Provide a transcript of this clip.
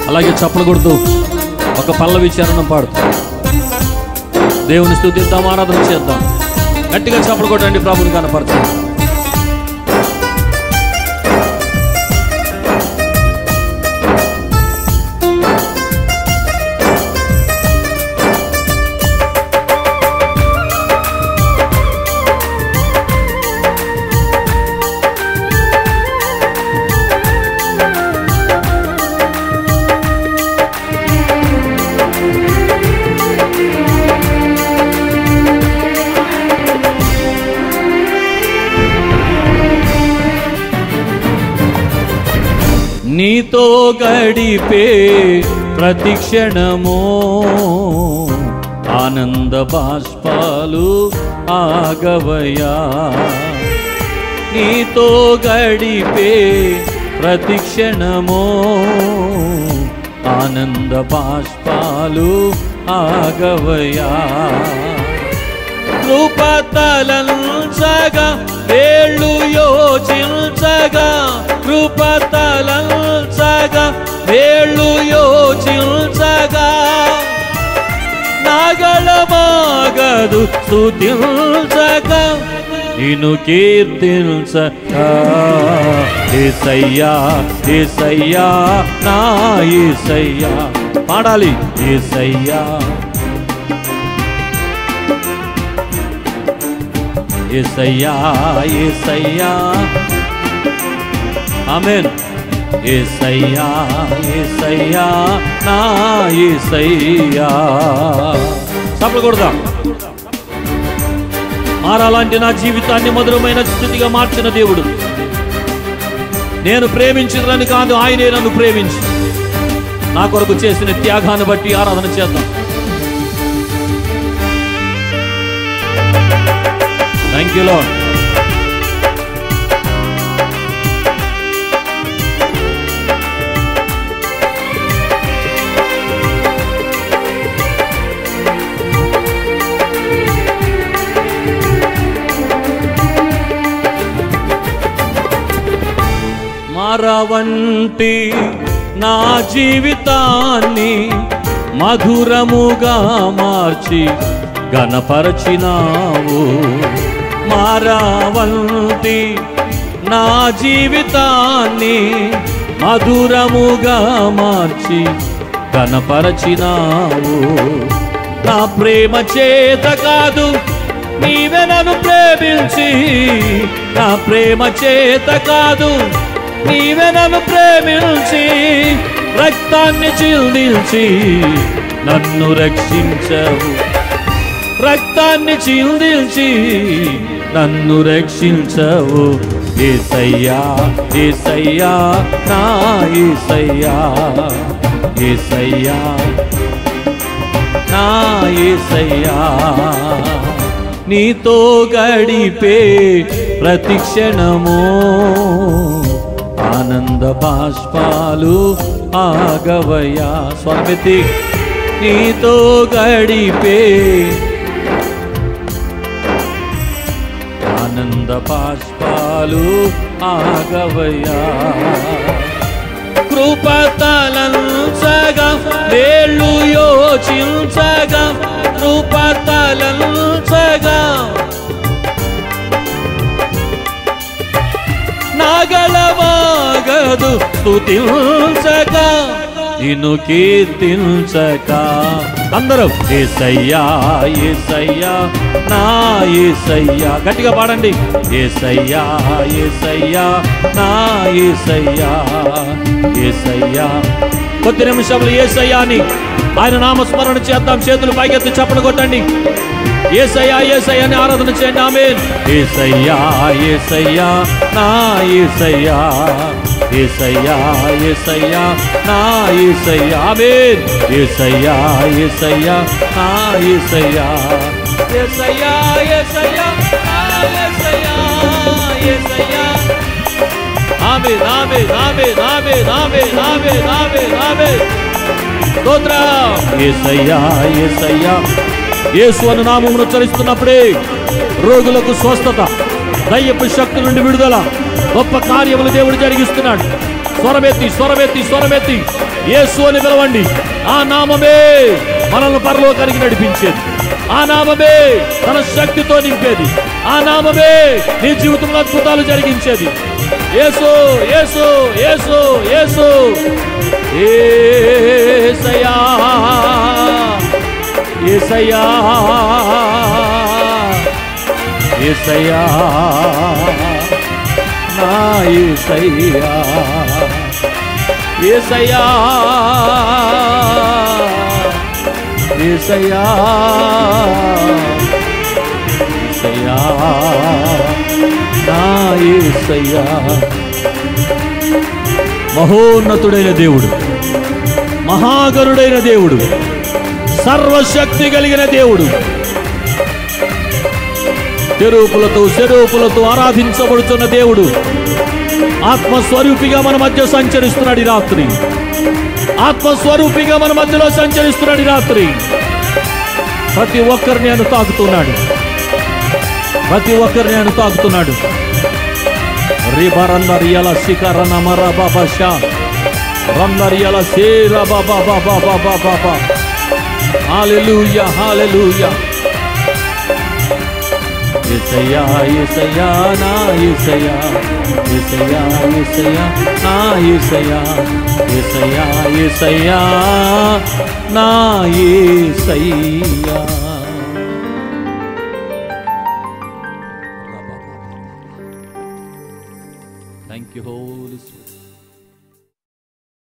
అలాగే చప్పలు కొడుతూ ఒక పల్లవి చరణం పాడుతూ దేవుని స్థుతిద్దాం ఆరాధన చేద్దాం గట్టిగా చప్పలు కొట్టండి ప్రభుని కనపరచండి నీతో గడిపే ప్రతిక్షణము ఆనంద బాష్పాలు ఆగవయా నీతో గడిపే ప్రతిక్షణము ఆనంద బాష్పాలు ఆగవయా కృపతలంచగా వేళ్ళు యోచించగా కృపతలంచగా వేళ్ళు యోచించగా నాగళమాగదు స్తుతించగా నిన్ను కీర్తించగా ఏసయ్యా ఏసయ్యా నా ఏసయ్యా పాడాలి ఏసయ్యా ఏసయ్యా ఏసయ్యా ఆమెన్ ఏసయ్యా ఏసయ్యా నా ఏసయ్యా చప్పలు కొడదాం మారాలాంటి నా జీవితాన్ని మధురమైన స్థితిగా మార్చిన దేవుడు నేను ప్రేమించదని కాదు ఆయనే నన్ను ప్రేమించి నా కొరకు చేసిన త్యాగాన్ని బట్టి ఆరాధన చేద్దాం థ్యాంక్ యూ లాడ్ మరవంటి నా జీవితాన్ని మధురముగా మార్చి గణపరచినావు మారావంతి నా జీవితాన్ని మధురముగా మార్చి గణపరచినావు నా ప్రేమ చేత కాదు నీవే నన్ను ప్రేమించి నా ప్రేమ చేత కాదు నీవే నన్ను ప్రేమించి రక్తాన్ని చిందించి నన్ను రక్షించవు రక్తాన్ని చిందించి నన్ను రక్షించవు ఏసయ్యా ఏసయ్యా నా ఏసయ్యా ఏసయ్యా నా ఏసయ్యా నీతో గడిపే ప్రతిక్షణము ఆనంద బాష్పాలు ఆగవయా స్వామితి నీతో గడిపే ఆనంద బాష్పాలు ఆగవయా కృపతలంచగా వేళ్ళు యోచించగా కృపతలంచగా నాగలవాగదు స్తుతించగా నిన్ను కీర్తించక అందరూ ఏసయ్యా ఏసయ్యా నా ఏసయ్యా గట్టిగా పాడండి ఏసయ్యా ఏసయ్యా నా ఏసయ్యా ఏసయ్యా కొద్ది నిమిషంలో ఏసయ్యా అని ఆయన నామస్మరణ చేద్దాం చేతులు పైకెత్తి చప్పలు కొట్టండి ఏసయ్యా ఏసయ్యా అని ఆరాధన చేయండి ఆమె ఏసయ్యా ఏసయ్యా నా ఏసయ్యా ఏసయ్యా ఏసయ్యా నా ఏసయ్యా ఆమేన్ ఏసయ్యా ఏసయ్యా నా ఏసయ్యా ఏసయ్యా ఏసయ్యా నా ఏసయ్యా ఏసయ్యా ఆమేన్ ఆమేన్ ఆమేన్ ఆమేన్ ఆమేన్ ఆమేన్ ఆమేన్ ఆమేన్ స్తోత్రం ఏసయ్యా ఏసయ్యా యేసు అను నామమును ఉచ్చరిస్తున్నప్పుడే రోగులకు స్వస్థత దయ్యపు శక్తి నుండి విడుదల గొప్ప కార్యములు దేవుడు జరిగిస్తున్నాడు స్వరమెత్తి స్వరమెత్తి స్వరమెత్తి యేసు అని పిలవండి ఆ నామమే మనల్ని పరలోకానికి నడిపించేది ఆ నామమే తన శక్తితో నింపేది ఆ నామమే నీ జీవితంలో అద్భుతాలు జరిగించేది యేసు యేసు యేసు యేసు ఏసయ్యా ఏసయ్యా ఏసయ్యా నా ఏసయ్యా ఏసయ్యా ఏసయ్యా ఏసయ్యా నా ఏసయ్యా మహోన్నతుడైన దేవుడు మహాగరుడైన దేవుడు సర్వశక్తి కలిగిన దేవుడు తెరూపులతో శరూపులతో ఆరాధించబడుతున్న దేవుడు ఆత్మస్వరూపిగా మన మధ్య సంచరిస్తున్నాడు ఈ రాత్రి ఆత్మస్వరూపిగా మన మధ్యలో సంచరిస్తున్నాడు ఈ రాత్రి ప్రతి ఒక్కరిని నేను తాకుతున్నాడు ప్రతి ఒక్కరిని నేను తాకుతున్నాడు రిబరందరియల శిఖరణ మర బాబా షా రందరియల సేర బాబా బాబా బాబా బాబా హాలెలూయా హాలెలూయా ఏసయ్యా ఏసయ్యా నా ఏసయ్యా ఏసయ్యా ఏసయ్యా నా ఏసయ్యా ఏసయ్యా ఏసయ్యా నా ఏసయ్యా థ్యాంక్ యూ హోలీ